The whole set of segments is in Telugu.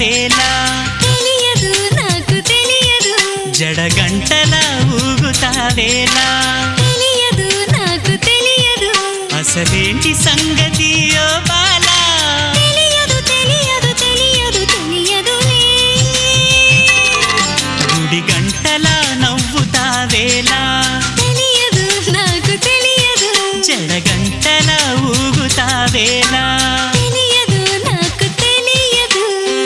ఊగుతావేలా తెలియదు నాకు తెలియదు జడగంటల ఊగుతావేలా తెలియదు నాకు తెలియదు అసలేంటి సంగతి ఓ బాలా తెలియదు తెలియదు తెలియదు తెలియదులే గుడి గంటల నవ్వుతావేలా తెలియదు నాకు తెలియదు జడగంటల ఊగుతావేలా తెలియదు నాకు తెలియదు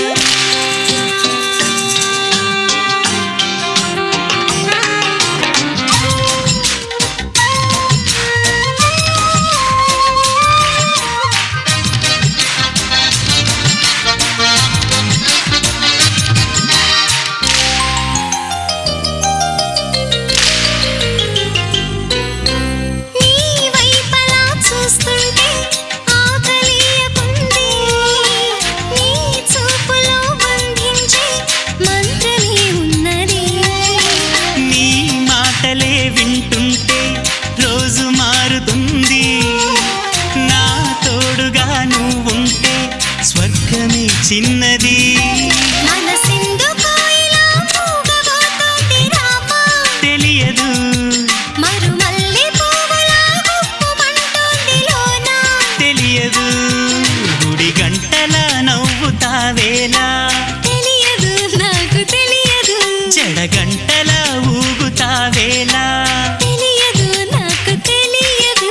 నీ వైపలా చూస్తుంటే ఆకలియకుంది నీ చూపులో బంధించే మంత్రమే ఉన్నది నీ మాటలే వింటుంటే రోజు మారుతుంది నా తోడుగా నువ్వుంటే స్వర్గమే చిన్నది మనసెందుకో ఇలా మూగబోతోంది రామా తెలియదు మరుమల్లె పువ్వులా గుప్పుమంటోంది లోనా తెలియదు గుడి గంటల నవ్వుతావేలా తెలియదు నాకు తెలియదు జడగంటల ఊగుతావేలా తెలియదు నాకు తెలియదు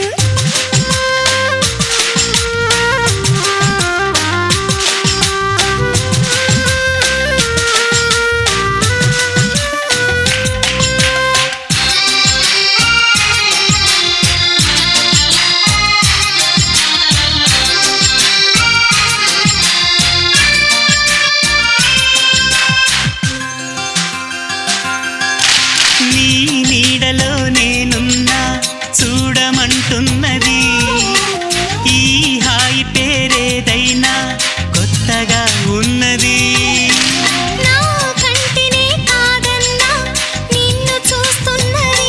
నీ నీడలో నేనున్నా చూడమంటున్నది ఈ హాయి పేరేదైనా కొత్తగా ఉన్నది నా కంటినే కాదన్నా నిన్ను చూస్తున్నది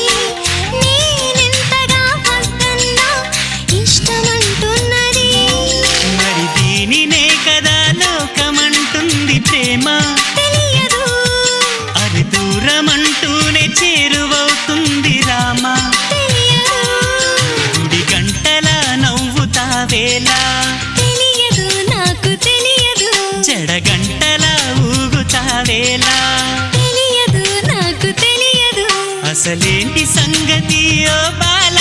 నేనెంతగా వద్దన్నా ఇష్టమంటున్నది మరి దీనినే కదా లోకమంటుంది ప్రేమ తెలియదు అది దూరమంటూనే చేరువవుతుంది రామా తెలియదు గుడి గంటల నవ్వుతావేలా తెలియదు నాకు తెలియదు జడగంటల ఊగుతావేలా తెలియదు నాకు తెలియదు అసలేంటి సంగతి ఓ బాల